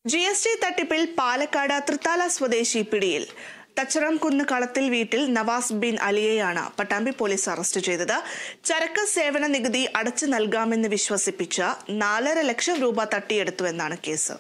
G S T തട്ടിപ്പിൽ പാലക്കാട് തൃത്താല സ്വദേശി പിടിയിൽ തച്ചറംകുന്ന് കളത്തിൽ വീട്ടിൽ നവാസ് ബിൻ അലിയെയാണ് പട്ടാമ്പി പോലീസ് അറസ്റ്റ് ചെയ്തത് ചരക്ക് സേവന നികുതി അടച്ചു നൽകാമെന്ന് വിശ്വസിപ്പിച്ച നാലര ലക്ഷം രൂപ തട്ടിയെടുത്തുവെന്നാണ് കേസ്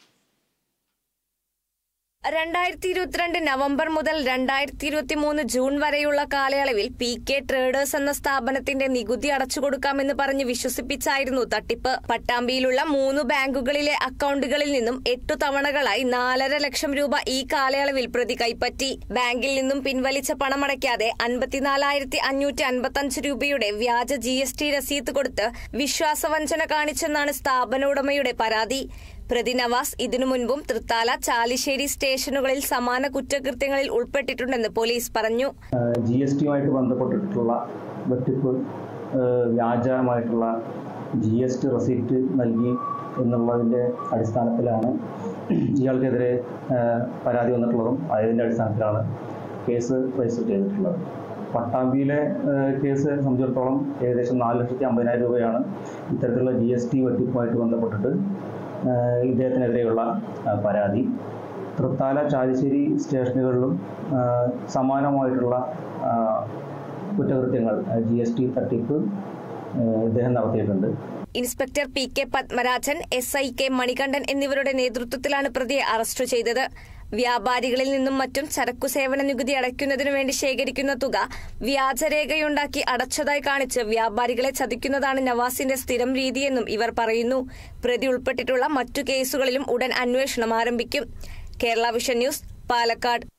രണ്ടായിരത്തി ഇരുപത്തിരണ്ട് നവംബർ മുതൽ രണ്ടായിരത്തി ഇരുപത്തി മൂന്ന് ജൂൺ വരെയുള്ള കാലയളവിൽ പി കെ ട്രേഡേഴ്സ് എന്ന സ്ഥാപനത്തിന്റെ നികുതി അടച്ചുകൊടുക്കാമെന്ന് പറഞ്ഞ് വിശ്വസിപ്പിച്ചായിരുന്നു തട്ടിപ്പ് പട്ടാമ്പിയിലുള്ള മൂന്ന് ബാങ്കുകളിലെ അക്കൗണ്ടുകളിൽ നിന്നും എട്ടു തവണകളായി നാലര ലക്ഷം രൂപ ഈ കാലയളവിൽ പ്രതി കൈപ്പറ്റി ബാങ്കിൽ നിന്നും പിൻവലിച്ച പണമടയ്ക്കാതെ അൻപത്തിനാലായിരത്തി അഞ്ഞൂറ്റി അൻപത്തഞ്ച് രൂപയുടെ വ്യാജ ജി എസ് ടി രസീത് കൊടുത്ത് വിശ്വാസവഞ്ചന കാണിച്ചെന്നാണ് സ്ഥാപന ഉടമയുടെ പരാതി പ്രതി നവാസ് ഇതിനു മുൻപും തൃത്താല ചാലിശ്ശേരി സ്റ്റേഷനുകളിൽ സമാന കുറ്റകൃത്യങ്ങളിൽ ഉൾപ്പെട്ടിട്ടുണ്ടെന്ന് പോലീസ് പറഞ്ഞു ജി എസ് ടിയുമായിട്ട് ബന്ധപ്പെട്ടിട്ടുള്ള വെട്ടിപ്പ് ഏഹ് വ്യാജമായിട്ടുള്ള ജി എസ് ടി റെസീപ്റ്റ് നൽകി എന്നുള്ളതിൻ്റെ അടിസ്ഥാനത്തിലാണ് ഇയാൾക്കെതിരെ ഏഹ് പരാതി വന്നിട്ടുള്ളതും അതിൻ്റെ അടിസ്ഥാനത്തിലാണ് കേസ് രജിസ്റ്റർ ചെയ്തിട്ടുള്ളത് പട്ടാമ്പിയിലെ ഏഹ് കേസ് സംബന്ധിച്ചിടത്തോളം ഏകദേശം നാല് ലക്ഷത്തി അമ്പതിനായിരം രൂപയാണ് ഇത്തരത്തിലുള്ള ജി എസ് ടി വെട്ടിപ്പുമായിട്ട് ബന്ധപ്പെട്ടിട്ട് ഏഹ് ഇദ്ദേഹത്തിനെതിരെയുള്ള ഏഹ് പരാതി തൃത്താല ചാലിശ്ശേരി സ്റ്റേഷനുകളിലും ആ, സമാനമായിട്ടുള്ള ആ, കുറ്റകൃത്യങ്ങൾ ജി എസ് ടി തട്ടിപ്പ് ആ, ഇദ്ദേഹം നടത്തിയിട്ടുണ്ട് inspector P K Padmarajan S I K Manikandan എന്നിവരുടെ നേതൃത്വത്തിലാണ് പ്രതിയെ അറസ്റ്റ് ചെയ്തത് വ്യാപാരികളിൽ നിന്നും മറ്റും ചരക്കു സേവന നികുതി അടയ്ക്കുന്നതിനു വേണ്ടി ശേഖരിക്കുന്ന തുക വ്യാജരേഖയുണ്ടാക്കി അടച്ചതായി കാണിച്ച് വ്യാപാരികളെ ചതിക്കുന്നതാണ് നവാസിന്റെ സ്ഥിരം രീതിയെന്നും ഇവർ പറയുന്നു പ്രതി ഉൾപ്പെട്ടിട്ടുള്ള മറ്റു കേസുകളിലും ഉടൻ അന്വേഷണം ആരംഭിക്കും കേരള വിഷൻ ന്യൂസ് പാലക്കാട്